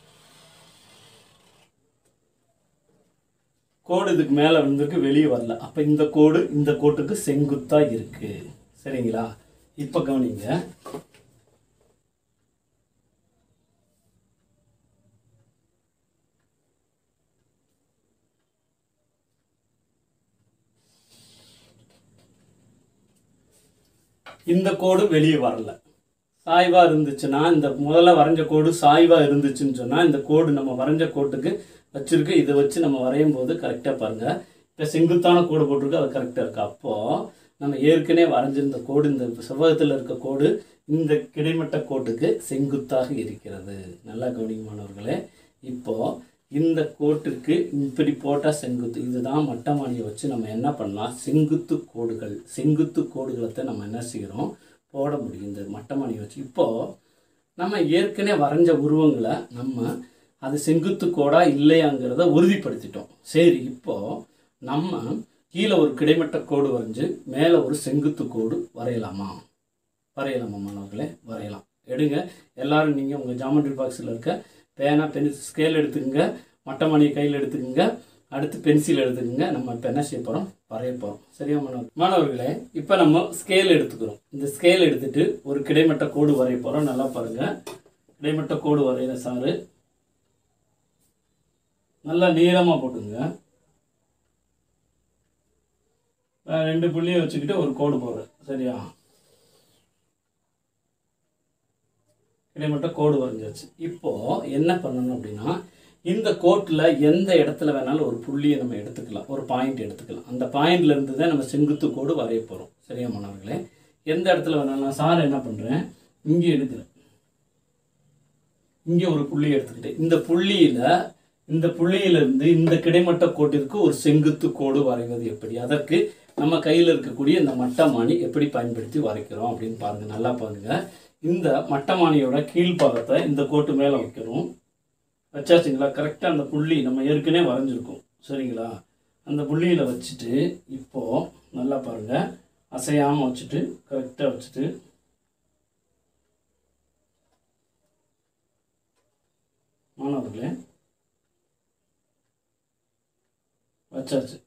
கோடு இதுக்கு மேலே வந்திருக்கு வெளியே வரல அப்போ இந்த கோடு இந்த கோட்டுக்கு செங்குத்தா இருக்கு சரிங்களா இப்போ கவனிங்க இந்த கோடு வெளியே வரல சாய்வா இருந்துச்சுன்னா இந்த முதல்ல வரைஞ்ச கோடு சாய்வா இருந்துச்சுன்னு சொன்னா இந்த கோடு நம்ம வரைஞ்ச கோட்டுக்கு வச்சிருக்கு இதை வச்சு நம்ம வரையும் போது கரெக்டா பாருங்க இப்ப செங்குத்தான கோடு போட்டிருக்கு அது கரெக்டா இருக்கு அப்போ நம்ம ஏற்கனவே வரைஞ்சிருந்த கோடு இந்த செவ்வகத்தில் இருக்க கோடு இந்த கிடைமட்ட கோட்டுக்கு செங்குத்தாக இருக்கிறது நல்லா கவனிக்கமானவர்களே இப்போ இந்த கோட்டிற்கு இப்படி போட்டால் செங்குத்து இதுதான் மட்டமானியை வச்சு நம்ம என்ன பண்ணலாம் செங்குத்து கோடுகள் செங்குத்து கோடுகளை நம்ம என்ன செய்கிறோம் போட முடியும் இந்த மட்டமானியை வச்சு இப்போ நம்ம ஏற்கனவே வரைஞ்ச உருவங்களை நம்ம அது செங்குத்து கோடா இல்லையாங்கிறத உறுதிப்படுத்திட்டோம் சரி இப்போ நம்ம கீழே ஒரு கிடைமட்ட கோடு வரைஞ்சு மேலே ஒரு செங்குத்து கோடு வரையலாமா வரையலாமா மாணவர்களே வரையலாம் எடுங்க எல்லாரும் நீங்கள் உங்கள் ஜாமெட்ரி பாக்ஸில் இருக்க பேனா பென் ஸ்கேல் எடுத்துக்கோங்க மட்டமணி கையில் எடுத்துக்கோங்க அடுத்து பென்சில் எடுத்துக்கோங்க நம்ம இப்போ என்ன செய்ய போகிறோம் வரைய போகிறோம் சரியா மாணவர் மாணவர்களே இப்போ நம்ம ஸ்கேல் எடுத்துக்கிறோம் இந்த ஸ்கேல் எடுத்துட்டு ஒரு கிடைமட்ட கோடு வரைய போகிறோம் நல்லா பாருங்கள் கிடைமட்ட கோடு வரைகிற சாரு நல்லா நீளமாக போட்டுங்க நான் ரெண்டு புள்ளியை வச்சுக்கிட்டு ஒரு கோடு போடுறேன் சரியா கிடைமட்ட கோடு வரைஞ்சாச்சு இப்போ என்ன பண்ணணும் அப்படின்னா இந்த கோட்டில் எந்த இடத்துல வேணாலும் ஒரு புள்ளியை நம்ம எடுத்துக்கலாம் ஒரு பாயிண்ட் எடுத்துக்கலாம் அந்த பாயிண்ட்ல இருந்து தான் நம்ம செங்குத்து கோடு வரைய போகிறோம் சரியா மாணவர்களே எந்த இடத்துல வேணாலும் நான் சார் என்ன பண்ணுறேன் இங்கே எடுக்கிறேன் இங்கே ஒரு புள்ளி எடுத்துக்கிட்டு இந்த புள்ளியில இந்த புள்ளியிலிருந்து இந்த கிடைமட்ட கோட்டிற்கு ஒரு செங்குத்து கோடு வரைவது எப்படி அதற்கு நம்ம கையில் இருக்கக்கூடிய இந்த மட்டமானி எப்படி பயன்படுத்தி வரைக்கிறோம் அப்படின்னு பாருங்க நல்லா பாருங்க இந்த மட்டமானியோட கீழ்ப்பாகத்தை இந்த கோட்டு மேலே வைக்கிறோம் வச்சாச்சுங்களா கரெக்டாக அந்த புள்ளி நம்ம ஏற்கனவே வரைஞ்சிருக்கோம் சரிங்களா அந்த புள்ளியில் வச்சுட்டு இப்போ நல்லா பாருங்க அசையாமல் வச்சுட்டு கரெக்டாக வச்சுட்டு மாணவர்களே வச்சாச்சு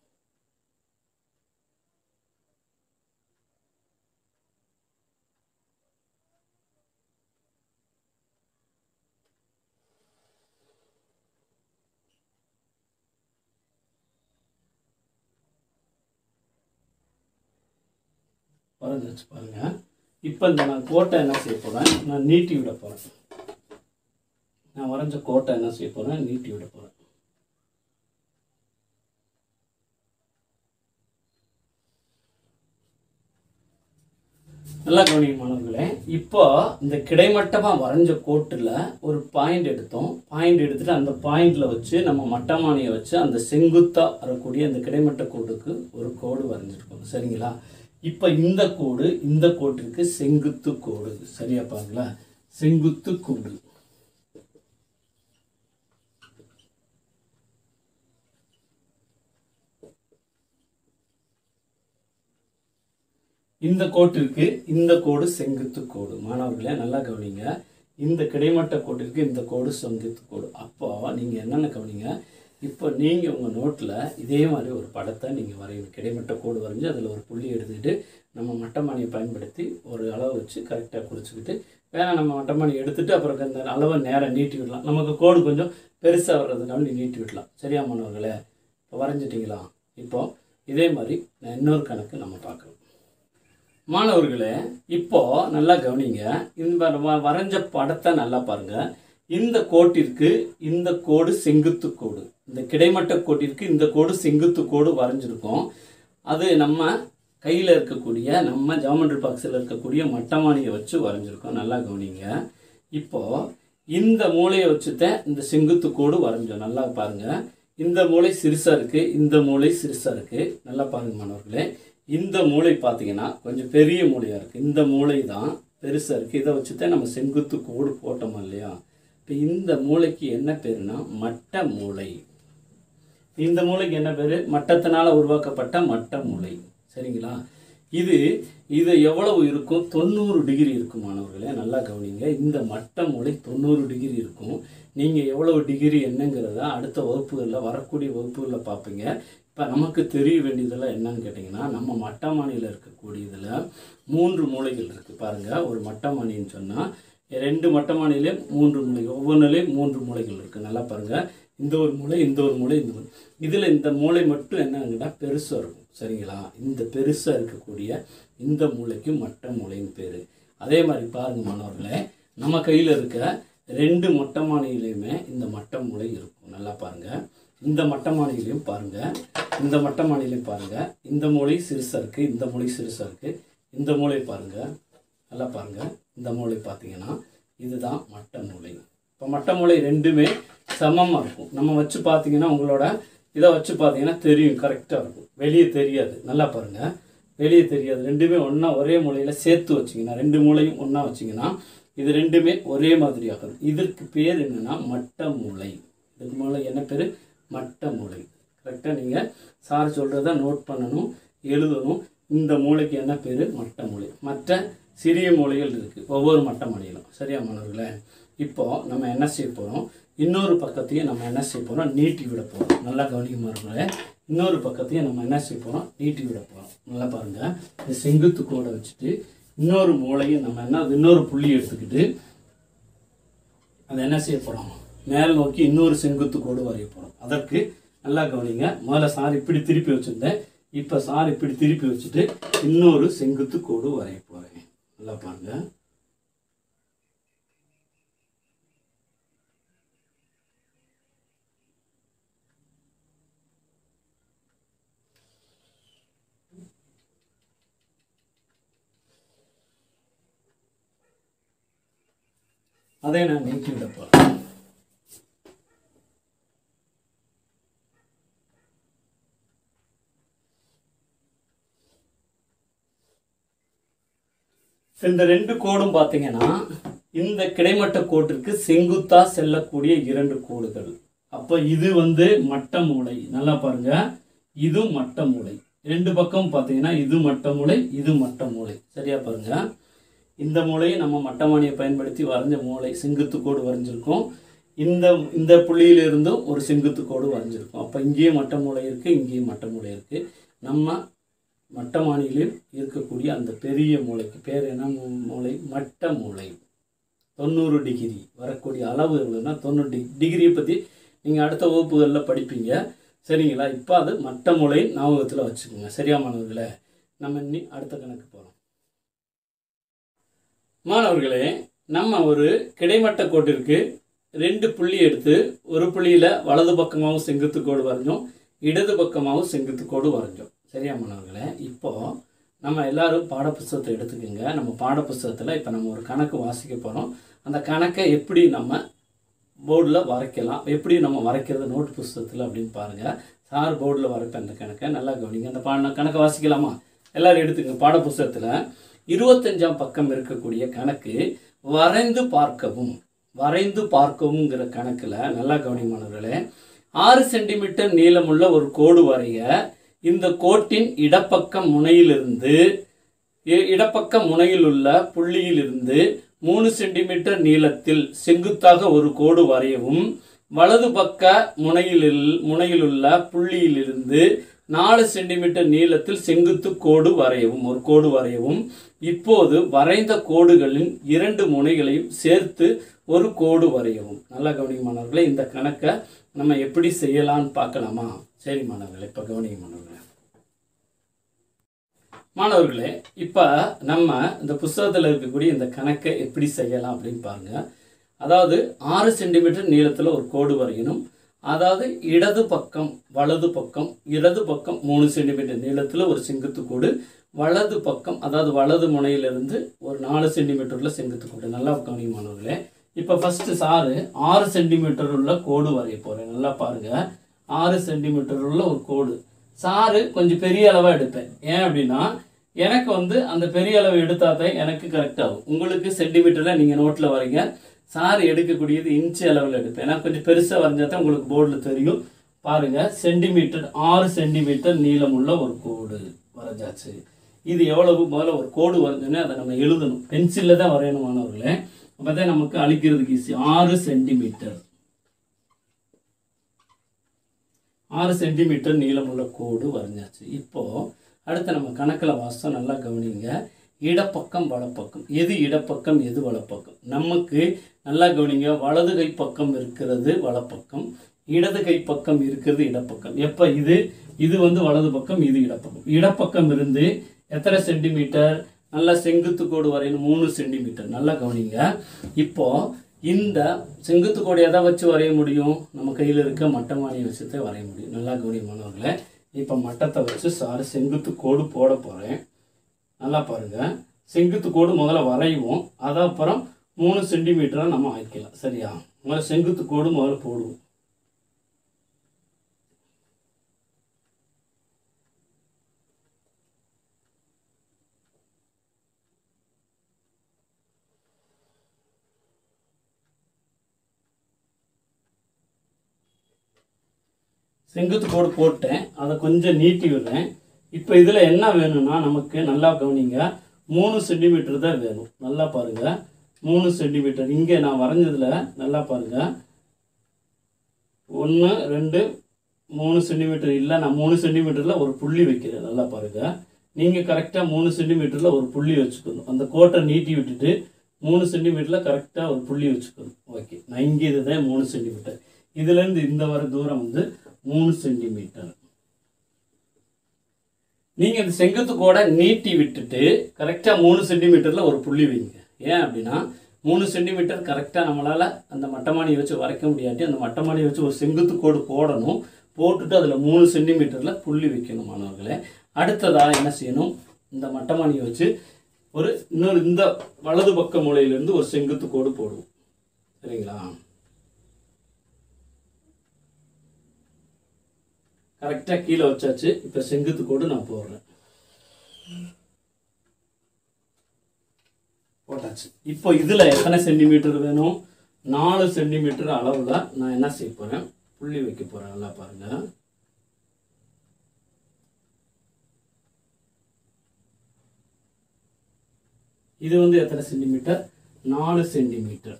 வரைஞ்சாச்சு பாருங்க இப்போ இந்த நான் கோட்டை என்ன செய்ய போகிறேன் நான் நீட்டி விட போகிறேன் நான் வரைஞ்ச கோட்டை என்ன செய்ய போகிறேன் நீட்டி விட போகிறேன் நல்லா கவனிங்க மாணவர்களே இப்போ இந்த கிடைமட்டமாக வரைஞ்ச கோட்டில் ஒரு பாயிண்ட் எடுத்தோம் பாயிண்ட் எடுத்துட்டு அந்த பாயிண்ட்ல வச்சு நம்ம மட்டமானியை வச்சு அந்த செங்குத்தா வரக்கூடிய அந்த கிடைமட்ட கோட்டுக்கு ஒரு கோடு வரைஞ்சிருக்கோம் சரிங்களா இப்போ இந்த கோடு இந்த கோட்டிற்கு செங்குத்து கோடு சரியா பாருங்களா செங்குத்து கோடு இந்த கோட்டிற்கு இந்த கோடு செங்குத்து கோடு மாணவர்களே நல்லா கவனிங்க இந்த கிடைமட்ட கோட்டிற்கு இந்த கோடு செங்குத்து கோடு அப்போ நீங்கள் என்னென்ன கவனிங்க இப்போ நீங்கள் உங்கள் நோட்டில் இதே மாதிரி ஒரு படத்தை நீங்கள் வரையணும் கிடைமட்ட கோடு வரைஞ்சி அதில் ஒரு புள்ளி எடுத்துக்கிட்டு நம்ம மட்டமானியை பயன்படுத்தி ஒரு அளவு வச்சு கரெக்டாக குறிச்சிக்கிட்டு வேணா நம்ம மட்டமானி எடுத்துட்டு அப்புறம் அந்த அளவை நேரம் நீட்டி விடலாம் நமக்கு கோடு கொஞ்சம் பெருசாக வர்றதுனால நீட்டி விடலாம் சரியா மாணவர்களே இப்போ வரைஞ்சிட்டிங்களா இப்போ இதே மாதிரி நான் இன்னொரு கணக்கு நம்ம பார்க்கலாம் மாணவர்களே இப்போ நல்லா கவனிங்க இந்த வ- வரைஞ்ச படத்தை நல்லா பாருங்க இந்த கோட்டிற்கு இந்த கோடு செங்குத்து கோடு இந்த கிடைமட்ட கோட்டிற்கு இந்த கோடு செங்குத்து கோடு வரைஞ்சிருக்கோம் அது நம்ம கையில் இருக்கக்கூடிய நம்ம ஜாமெட்ரி பாக்ஸில் இருக்கக்கூடிய மட்டமானியை வச்சு வரைஞ்சிருக்கோம் நல்லா கவனிங்க இப்போ இந்த மூலையை வச்சுதான் இந்த செங்குத்து கோடு வரைஞ்சோம் நல்லா பாருங்க இந்த மூலை சிறுசா இருக்கு இந்த மூலை சிறுசா இருக்கு நல்லா பாருங்க மாணவர்களே இந்த மூளை பார்த்தீங்கன்னா கொஞ்சம் பெரிய மூளையா இருக்கு இந்த மூளை தான் பெருசா இருக்கு இதை வச்சுதான் நம்ம செங்குத்து கோடு போட்டோமா இல்லையா இப்போ இந்த மூளைக்கு என்ன பேருனா மட்ட மூளை இந்த மூளைக்கு என்ன பேரு மட்டத்தினால உருவாக்கப்பட்ட மட்ட மூளை சரிங்களா இது இது எவ்வளவு இருக்கும் தொண்ணூறு டிகிரி இருக்கும் மாணவர்களே நல்லா கவனிங்க இந்த மட்ட மூளை தொண்ணூறு டிகிரி இருக்கும் நீங்க எவ்வளவு டிகிரி என்னங்கிறத அடுத்த வகுப்புகளில் வரக்கூடிய வகுப்புகளில் பார்ப்பீங்க இப்போ நமக்கு தெரிய வேண்டியதெல்லாம் என்னன்னு கேட்டிங்கன்னா நம்ம மட்டமானியில் இருக்கக்கூடியதில் மூன்று மூளைகள் இருக்கு பாருங்க ஒரு மட்டமானின்னு சொன்னால் ரெண்டு மட்டமானிலே மூன்று மூளைகள் ஒவ்வொன்றுலேயும் மூன்று மூளைகள் இருக்கு நல்லா பாருங்க இந்த ஒரு மூளை இந்த ஒரு மூளை இந்த மூளை இதில் இந்த மூளை மட்டும் என்னங்கன்னா பெருசாக இருக்கும் சரிங்களா இந்த பெருசாக இருக்கக்கூடிய இந்த மூளைக்கு மட்ட மூளைன்னு பேர் அதே மாதிரி பாருங்க மாணவர்களே நம்ம கையில் இருக்க ரெண்டு மொட்டைமானிலையுமே இந்த மட்டை மூளை இருக்கும் நல்லா பாருங்க இந்த மட்டமானிலையும் பாருங்க இந்த மட்டமானிலையும் பாருங்க இந்த மூளை சிறுசா இருக்கு இந்த மூளை சிறுசா இருக்கு இந்த மூளை பாருங்க நல்லா பாருங்க இந்த மூளை பார்த்தீங்கன்னா இதுதான் மட்ட மூளை இப்போ மட்ட மூளை ரெண்டுமே சமமாக இருக்கும் நம்ம வச்சு பார்த்தீங்கன்னா உங்களோட இதை வச்சு பார்த்தீங்கன்னா தெரியும் கரெக்டாக இருக்கும் வெளியே தெரியாது நல்லா பாருங்க வெளியே தெரியாது ரெண்டுமே ஒன்றா ஒரே மூலையில் சேர்த்து வச்சிங்கன்னா ரெண்டு மூளையும் ஒன்றா வச்சிங்கன்னா இது ரெண்டுமே ஒரே மாதிரி ஆகும் இதற்கு பேர் என்னன்னா மட்ட மூளை இதுக்கு மூளை என்ன பேர் மட்ட மூளை கரெக்டாக நீங்கள் சார் சொல்கிறத நோட் பண்ணணும் எழுதணும் இந்த மூளைக்கு என்ன பேர் மட்ட மூளை மற்ற சிறிய மூளைகள் இருக்குது ஒவ்வொரு மட்ட மூலையிலும் சரியா மாணவர்களே இப்போ நம்ம என்ன செய்ய போகிறோம் இன்னொரு பக்கத்தையும் நம்ம என்ன செய்ய போகிறோம் நீட்டி விட போகிறோம் நல்லா கவனிக்க மாறுங்களே இன்னொரு பக்கத்தையும் நம்ம என்ன செய்ய போகிறோம் நீட்டி விட போகிறோம் நல்லா பாருங்கள் இந்த செங்குத்து கோடை வச்சுட்டு இன்னொரு மூளையும் நம்ம என்ன இன்னொரு புள்ளி எடுத்துக்கிட்டு அதை என்ன செய்ய போகிறோம் மேல் நோக்கி இன்னொரு செங்குத்து கோடு வரைய போகிறோம் அதற்கு நல்லா கவனிங்க முதல்ல சார் இப்படி திருப்பி வச்சுருந்தேன் இப்போ சார் இப்படி திருப்பி வச்சுட்டு இன்னொரு செங்குத்து கோடு வரைய போகிறேன் நல்லா பாருங்க அதை நான் நீக்கி விட போகிறேன் இந்த ரெண்டு கோடும் பார்த்தீங்கன்னா இந்த கிடைமட்ட கோட்டிற்கு செங்குத்தா செல்லக்கூடிய இரண்டு கோடுகள் அப்போ இது வந்து மட்ட மூளை நல்லா பாருங்க இது மட்ட மூளை ரெண்டு பக்கம் பார்த்தீங்கன்னா இது மட்ட மூளை இது மட்ட மூளை சரியா பாருங்க இந்த மூளையை நம்ம மட்டமானியை பயன்படுத்தி வரைஞ்ச மூளை செங்குத்து கோடு வரைஞ்சிருக்கோம் இந்த இந்த புள்ளியிலிருந்தும் ஒரு செங்குத்து கோடு வரைஞ்சிருக்கோம் அப்போ இங்கேயும் மட்ட மூளை இருக்குது இங்கேயும் மட்ட மூளை இருக்குது நம்ம மட்டமானியில் இருக்கக்கூடிய அந்த பெரிய மூளைக்கு பேர் என்ன மூ- மூளை மட்ட மூளை தொண்ணூறு டிகிரி வரக்கூடிய அளவு எவ்வளோன்னா தொண்ணூறு டி டிகிரியை பற்றி நீங்கள் அடுத்த வகுப்புகளில் படிப்பீங்க சரிங்களா இப்போ அது மட்ட மூளை ஞாபகத்தில் வச்சுக்கோங்க சரியா மாணவர்களே நம்ம இன்னி அடுத்த கணக்கு போகிறோம் மாணவர்களே நம்ம ஒரு கிடைமட்ட கோட்டிற்கு ரெண்டு புள்ளி எடுத்து ஒரு புள்ளியில் வலது பக்கமாகவும் செங்குத்து கோடு வரைஞ்சோம் இடது பக்கமாகவும் செங்குத்து கோடு வரைஞ்சோம் சரியா மாணவர்களே இப்போ நம்ம எல்லாரும் பாடப்புஸ்தகத்தை எடுத்துக்கோங்க நம்ம பாடப்புஸ்தகத்தில் இப்போ நம்ம ஒரு கணக்கு வாசிக்க போகிறோம் அந்த கணக்கை எப்படி நம்ம போர்டில் வரைக்கலாம் எப்படி நம்ம வரைக்கிறது நோட் புஸ்தகத்தில் அப்படின்னு பாருங்கள் சார் போர்டில் வரைப்பேன் அந்த கணக்கை நல்லா கவனிங்க அந்த பா கணக்கை வாசிக்கலாமா எல்லாரும் எடுத்துக்கங்க பாடப்புஸ்தகத்தில் இருபத்தஞ்சாம் பக்கம் இருக்கக்கூடிய கணக்கு வரைந்து பார்க்கவும் வரைந்து பார்க்கவுங்கிற கணக்கில் நல்லா கவனிமானவர்களே ஆறு சென்டிமீட்டர் நீளமுள்ள ஒரு கோடு வரைய இந்த கோட்டின் இடப்பக்க முனையிலிருந்து இ- இடப்பக்க முனையில் உள்ள புள்ளியிலிருந்து மூணு சென்டிமீட்டர் நீளத்தில் செங்குத்தாக ஒரு கோடு வரையவும் வலது பக்க முனையில் முனையிலுள்ள புள்ளியிலிருந்து நாலு சென்டிமீட்டர் நீளத்தில் செங்குத்து கோடு வரையவும் ஒரு கோடு வரையவும் இப்போது வரைந்த கோடுகளின் இரண்டு முனைகளையும் சேர்த்து ஒரு கோடு வரையவும் நல்லா கவனிங்க மாணவர்களே இந்த கணக்கை நம்ம எப்படி செய்யலாம்னு பார்க்கலாமா சரி மாணவர்களே இப்போ கவனிங்க மாணவர்களே மாணவர்களே இப்போ நம்ம இந்த புஸ்தகத்தில் இருக்கக்கூடிய இந்த கணக்கை எப்படி செய்யலாம் அப்படின்னு பாருங்க அதாவது ஆறு சென்டிமீட்டர் நீளத்தில் ஒரு கோடு வரையணும் அதாவது இடது பக்கம் வலது பக்கம் இடது பக்கம் மூணு சென்டிமீட்டர் நீளத்தில் ஒரு செங்குத்து கோடு வலது பக்கம் அதாவது வலது முனையிலிருந்து ஒரு நாலு சென்டிமீட்டரில் செங்குத்து கோடு நல்லா கவனிங்க மாணவர்களே இப்போ ஃபர்ஸ்ட் சாரு ஆறு சென்டிமீட்டர் உள்ள கோடு வரைய போகிறேன் நல்லா பாருங்க ஆறு சென்டிமீட்டர் உள்ள ஒரு கோடு சாரு கொஞ்சம் பெரிய அளவாக எடுப்பேன் ஏன் அப்படின்னா எனக்கு வந்து அந்த பெரிய அளவு எடுத்தா தான் எனக்கு கரெக்ட் ஆகும் உங்களுக்கு சென்டிமீட்டரில் நீங்கள் நோட்டில் வரீங்க சார் எடுக்கக்கூடியது இன்ச்சு அளவில் எடுப்பேன் ஏன்னா கொஞ்சம் பெருசாக வரைஞ்சா தான் உங்களுக்கு போர்டில் தெரியும் பாருங்க சென்டிமீட்டர் ஆறு சென்டிமீட்டர் நீளமுள்ள ஒரு கோடு வரைஞ்சாச்சு இது எவ்வளவு முதல்ல ஒரு கோடு வரைஞ்சோன்னே அதை நம்ம எழுதணும் பென்சிலில் தான் வரையணும் மாணவர்களே அப்போ தான் நமக்கு அழிக்கிறதுக்கு ஈஸி ஆறு சென்டிமீட்டர் ஆறு சென்டிமீட்டர் நீளமுள்ள கோடு வரைஞ்சாச்சு இப்போ அடுத்து நம்ம கணக்கில் வாசம் நல்லா கவனிங்க இடப்பக்கம் வலப்பக்கம் எது இடப்பக்கம் எது வலப்பக்கம் நமக்கு நல்லா கவனிங்க வலது கை பக்கம் இருக்கிறது வலப்பக்கம் இடது கை பக்கம் இருக்கிறது இடப்பக்கம் எப்போ இது இது வந்து வலது பக்கம் இது இடப்பக்கம் இடப்பக்கம் இருந்து எத்தனை சென்டிமீட்டர் நல்லா செங்குத்து கோடு வரையணும் மூணு சென்டிமீட்டர் நல்லா கவனிங்க இப்போ இந்த செங்குத்து கோடு எதை வச்சு வரைய முடியும் நம்ம கையில் இருக்க மட்டமானி வச்சுதான் வரைய முடியும் நல்லா கவனிமானவர்களே இப்போ மட்டத்தை வச்சு சாரி செங்குத்து கோடு போட போகிறேன் நல்லா பாருங்க செங்குத்து கோடு முதல்ல வரைவோம் அது அப்புறம் மூணு சென்டிமீட்டராக நம்ம ஆக்கிக்கலாம் சரியா முதல்ல செங்குத்து கோடு முதல்ல போடுவோம் செங்குத்து கோடு போட்டேன் அதை கொஞ்சம் நீட்டி விடுறேன் இப்போ இதில் என்ன வேணும்னா நமக்கு நல்லா கவனிங்க மூணு சென்டிமீட்டர் தான் வேணும் நல்லா பாருங்க மூணு சென்டிமீட்டர் இங்கே நான் வரைஞ்சதுல நல்லா பாருங்க ஒன்று ரெண்டு மூணு சென்டிமீட்டர் இல்லை நான் மூணு சென்டிமீட்டரில் ஒரு புள்ளி வைக்கிறேன் நல்லா பாருங்க நீங்கள் கரெக்டாக மூணு சென்டிமீட்டரில் ஒரு புள்ளி வச்சுக்கணும் அந்த கோட்டை நீட்டி விட்டுட்டு மூணு சென்டிமீட்டரில் கரெக்டாக ஒரு புள்ளி வச்சுக்கணும் ஓகே நான் இங்கே இதுதான் மூணு சென்டிமீட்டர் இதுலேருந்து இந்த வர தூரம் வந்து மூணு சென்டிமீட்டர் நீங்கள் இந்த செங்குத்து கோடை நீட்டி விட்டுட்டு கரெக்டாக மூணு சென்டிமீட்டரில் ஒரு புள்ளி வைங்க ஏன் அப்படின்னா மூணு சென்டிமீட்டர் கரெக்டாக நம்மளால் அந்த மட்டமானியை வச்சு வரைக்க முடியாட்டி அந்த மட்டமானியை வச்சு ஒரு செங்குத்து கோடு போடணும் போட்டுட்டு அதில் மூணு சென்டிமீட்டரில் புள்ளி வைக்கணும் மாணவர்களே அடுத்ததாக என்ன செய்யணும் இந்த மட்டமானியை வச்சு ஒரு இன்னொரு இந்த வலது பக்க மூலையிலேருந்து ஒரு செங்குத்து கோடு போடுவோம் சரிங்களா கரெக்டாக கீழே வச்சாச்சு இப்போ செங்குத்து கோடு நான் போடுறேன் போட்டாச்சு இப்போ இதில் எத்தனை சென்டிமீட்டர் வேணும் நாலு சென்டிமீட்டர் அளவில் நான் என்ன செய்ய போகிறேன் புள்ளி வைக்க போகிறேன் நல்லா பாருங்க இது வந்து எத்தனை சென்டிமீட்டர் நாலு சென்டிமீட்டர்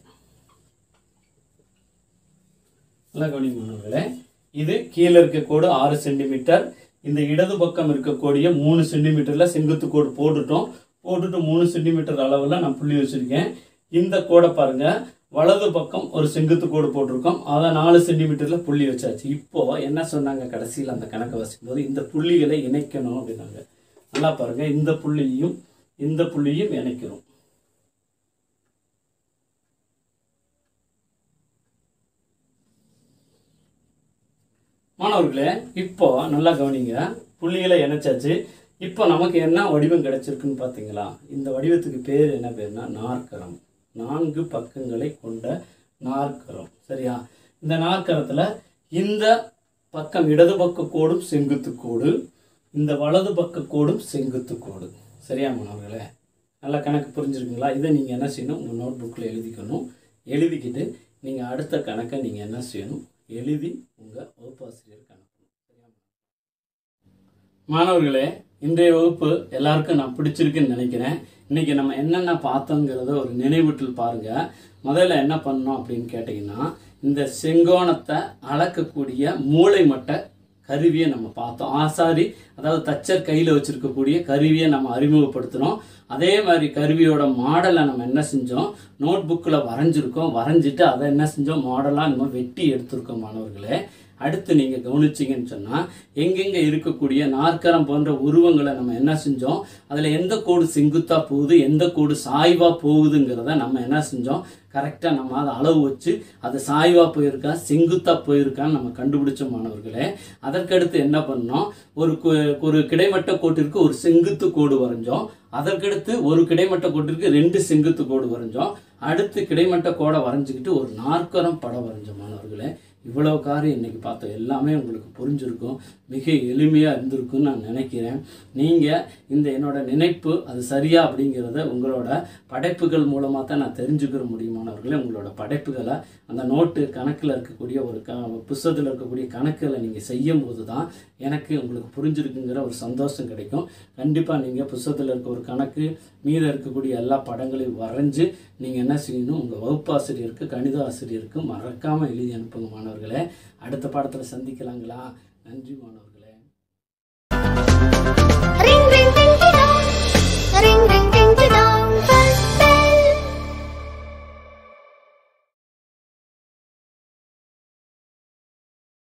நல்லா கவனிங்க மாணவர்களே இது கீழே இருக்க கோடு ஆறு சென்டிமீட்டர் இந்த இடது பக்கம் இருக்கக்கூடிய மூணு சென்டிமீட்டர்ல செங்குத்து கோடு போட்டுட்டோம் போட்டுட்டு மூணு சென்டிமீட்டர் அளவில் நான் புள்ளி வச்சிருக்கேன் இந்த கோடை பாருங்க வலது பக்கம் ஒரு செங்குத்து கோடு போட்டிருக்கோம் அதை நாலு சென்டிமீட்டர்ல புள்ளி வச்சாச்சு இப்போ என்ன சொன்னாங்க கடைசியில் அந்த கணக்கை வசிக்கும் போது இந்த புள்ளிகளை இணைக்கணும் அப்படின்னாங்க நல்லா பாருங்க இந்த புள்ளியையும் இந்த புள்ளியும் இணைக்கிறோம் மாணவர்களே இப்போ நல்லா கவனிங்க புள்ளிகளை இணைச்சாச்சு இப்போ நமக்கு என்ன வடிவம் கிடைச்சிருக்குன்னு பார்த்தீங்களா இந்த வடிவத்துக்கு பேர் என்ன பேர்னா நாற்கரம் நான்கு பக்கங்களை கொண்ட நாற்கரம் சரியா இந்த நாற்கரத்தில் இந்த பக்கம் இடது பக்க கோடும் செங்குத்து கோடு இந்த வலது பக்க கோடும் செங்குத்து கோடு சரியா மாணவர்களே நல்லா கணக்கு புரிஞ்சிருக்குங்களா இதை நீங்கள் என்ன செய்யணும் உங்கள் நோட் புக்கில் எழுதிக்கணும் எழுதிக்கிட்டு நீங்கள் அடுத்த கணக்கை நீங்கள் என்ன செய்யணும் எழுதி உங்கள் வகுப்பாசிரியருக்கு அனுப்பணும் சரியா மாணவர்களே இன்றைய வகுப்பு எல்லாருக்கும் நான் பிடிச்சிருக்குன்னு நினைக்கிறேன் இன்னைக்கு நம்ம என்னென்ன பார்த்தோங்கிறத ஒரு நினைவூட்டல் பாருங்க முதல்ல என்ன பண்ணோம் அப்படின்னு கேட்டிங்கன்னா இந்த செங்கோணத்தை அளக்கக்கூடிய மூளை மட்ட கருவியை நம்ம பார்த்தோம் ஆசாரி அதாவது தச்சர் கையில் வச்சிருக்கக்கூடிய கருவியை நம்ம அறிமுகப்படுத்தினோம் அதே மாதிரி கருவியோட மாடலை நம்ம என்ன செஞ்சோம் நோட் புக்கில் வரைஞ்சிருக்கோம் வரைஞ்சிட்டு அதை என்ன செஞ்சோம் மாடலாக நம்ம வெட்டி எடுத்திருக்கோம் மாணவர்களே அடுத்து நீங்கள் கவனிச்சிங்கன்னு சொன்னால் எங்கெங்கே இருக்கக்கூடிய நாற்கரம் போன்ற உருவங்களை நம்ம என்ன செஞ்சோம் அதில் எந்த கோடு செங்குத்தாக போகுது எந்த கோடு சாய்வாக போகுதுங்கிறத நம்ம என்ன செஞ்சோம் கரெக்டாக நம்ம அதை அளவு வச்சு அது சாய்வாக போயிருக்கா செங்குத்தாக போயிருக்கான்னு நம்ம கண்டுபிடிச்ச மாணவர்களே அதற்கடுத்து என்ன பண்ணோம் ஒரு கு- ஒரு கிடைமட்ட கோட்டிற்கு ஒரு செங்குத்து கோடு வரைஞ்சோம் அதற்கடுத்து ஒரு கிடைமட்ட கோட்டிற்கு ரெண்டு செங்குத்து கோடு வரைஞ்சோம் அடுத்து கிடைமட்ட கோடை வரைஞ்சிக்கிட்டு ஒரு நாற்கரம் படம் வரைஞ்சோம் மாணவர்களே இவ்வளவு காரியம் இன்னைக்கு பார்த்தோம் எல்லாமே உங்களுக்கு புரிஞ்சிருக்கும் மிக எளிமையாக இருந்திருக்கும்னு நான் நினைக்கிறேன் நீங்கள் இந்த என்னோட நினைப்பு அது சரியா அப்படிங்கிறத உங்களோட படைப்புகள் மூலமாக தான் நான் தெரிஞ்சுக்கிற முடியுமானவர்களே உங்களோட படைப்புகளை அந்த நோட்டு கணக்கில் இருக்கக்கூடிய ஒரு க புஸ்தகத்தில் இருக்கக்கூடிய கணக்குகளை நீங்கள் செய்யும் போது தான் எனக்கு உங்களுக்கு புரிஞ்சிருக்குங்கிற ஒரு சந்தோஷம் கிடைக்கும் கண்டிப்பாக நீங்கள் புஸ்தகத்தில் இருக்க ஒரு கணக்கு மீதம் இருக்கக்கூடிய எல்லா படங்களையும் வரைஞ்சு நீங்கள் என்ன செய்யணும் உங்கள் வகுப்பாசிரியருக்கு கணித ஆசிரியருக்கு மறக்காமல் எழுதி அனுப்புங்க மாணவர்களே அடுத்த பாடத்தில் சந்திக்கலாங்களா நன்றி மாணவர்களே